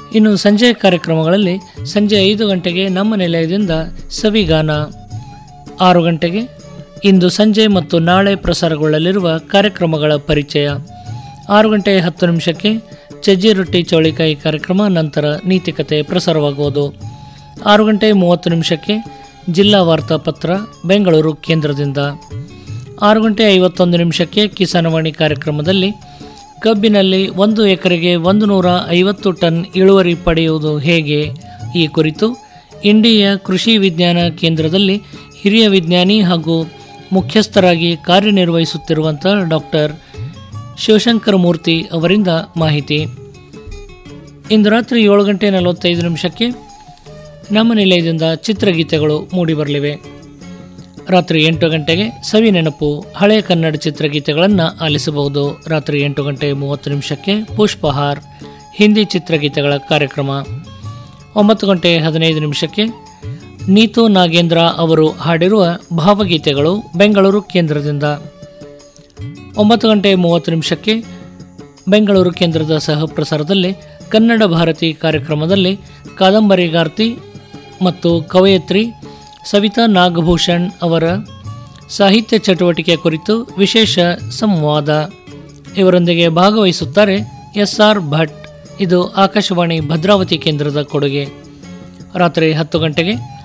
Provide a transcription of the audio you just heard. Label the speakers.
Speaker 1: ಇನ್ನು ಸಂಜೆ ಕಾರ್ಯಕ್ರಮಗಳಲ್ಲಿ ಸಂಜೆ ಐದು ಗಂಟೆಗೆ ನಮ್ಮ ನಿಲಯದಿಂದ ಸವಿಗಾನ ಆರು ಗಂಟೆಗೆ ಇಂದು ಸಂಜೆ ಮತ್ತು ನಾಳೆ ಪ್ರಸಾರಗೊಳ್ಳಲಿರುವ ಕಾರ್ಯಕ್ರಮಗಳ ಪರಿಚಯ ಆರು ಗಂಟೆ ಹತ್ತು ನಿಮಿಷಕ್ಕೆ ಚಜ್ಜಿ ರೊಟ್ಟಿ ಚೌಳಿಕಾಯಿ ಕಾರ್ಯಕ್ರಮ ನಂತರ ನೀತಿಕತೆ ಪ್ರಸಾರವಾಗುವುದು ಆರು ಗಂಟೆ ಮೂವತ್ತು ನಿಮಿಷಕ್ಕೆ ಜಿಲ್ಲಾ ವಾರ್ತಾಪತ್ರ ಬೆಂಗಳೂರು ಕೇಂದ್ರದಿಂದ ಆರು ಗಂಟೆ ಐವತ್ತೊಂದು ನಿಮಿಷಕ್ಕೆ ಕಿಸಾನವಾಣಿ ಕಾರ್ಯಕ್ರಮದಲ್ಲಿ ಕಬ್ಬಿನಲ್ಲಿ ಒಂದು ಎಕರೆಗೆ ಒಂದು ನೂರ ಐವತ್ತು ಟನ್ ಇಳುವರಿ ಪಡೆಯುವುದು ಹೇಗೆ ಈ ಕುರಿತು ಇಂಡಿಯ ಕೃಷಿ ವಿಜ್ಞಾನ ಕೇಂದ್ರದಲ್ಲಿ ಹಿರಿಯ ವಿಜ್ಞಾನಿ ಹಾಗೂ ಮುಖ್ಯಸ್ಥರಾಗಿ ಕಾರ್ಯನಿರ್ವಹಿಸುತ್ತಿರುವಂಥ ಡಾಕ್ಟರ್ ಶಿವಶಂಕರ ಮೂರ್ತಿ ಅವರಿಂದ ಮಾಹಿತಿ ಇಂದು ರಾತ್ರಿ ಏಳು ಗಂಟೆ ನಲವತ್ತೈದು ನಿಮಿಷಕ್ಕೆ ನಮ್ಮ ನಿಲಯದಿಂದ ಚಿತ್ರಗೀತೆಗಳು ಮೂಡಿಬರಲಿವೆ ರಾತ್ರಿ ಎಂಟು ಗಂಟೆಗೆ ಸವಿ ನೆನಪು ಹಳೆಯ ಕನ್ನಡ ಚಿತ್ರಗೀತೆಗಳನ್ನು ಆಲಿಸಬಹುದು ರಾತ್ರಿ ಎಂಟು ಗಂಟೆ ಮೂವತ್ತು ನಿಮಿಷಕ್ಕೆ ಪುಷ್ಪಹಾರ್ ಹಿಂದಿ ಚಿತ್ರಗೀತೆಗಳ ಕಾರ್ಯಕ್ರಮ ಒಂಬತ್ತು ಗಂಟೆ ಹದಿನೈದು ನಿಮಿಷಕ್ಕೆ ನೀತು ನಾಗೇಂದ್ರ ಅವರು ಹಾಡಿರುವ ಭಾವಗೀತೆಗಳು ಬೆಂಗಳೂರು ಕೇಂದ್ರದಿಂದ ಒಂಬತ್ತು ಗಂಟೆ ಮೂವತ್ತು ನಿಮಿಷಕ್ಕೆ ಬೆಂಗಳೂರು ಕೇಂದ್ರದ ಸಹ ಪ್ರಸಾರದಲ್ಲಿ ಕನ್ನಡ ಭಾರತಿ ಕಾರ್ಯಕ್ರಮದಲ್ಲಿ ಕಾದಂಬರಿಗಾರ್ತಿ ಮತ್ತು ಕವಯತ್ರಿ ಸವಿತಾ ನಾಗಭೂಷಣ್ ಅವರ ಸಾಹಿತ್ಯ ಚಟುವಟಿಕೆ ಕುರಿತು ವಿಶೇಷ ಸಂವಾದ ಇವರೊಂದಿಗೆ ಭಾಗವಹಿಸುತ್ತಾರೆ ಎಸ್ ಆರ್ ಭಟ್ ಇದು ಆಕಾಶವಾಣಿ ಭದ್ರಾವತಿ ಕೇಂದ್ರದ ಕೊಡುಗೆ ರಾತ್ರಿ ಹತ್ತು ಗಂಟೆಗೆ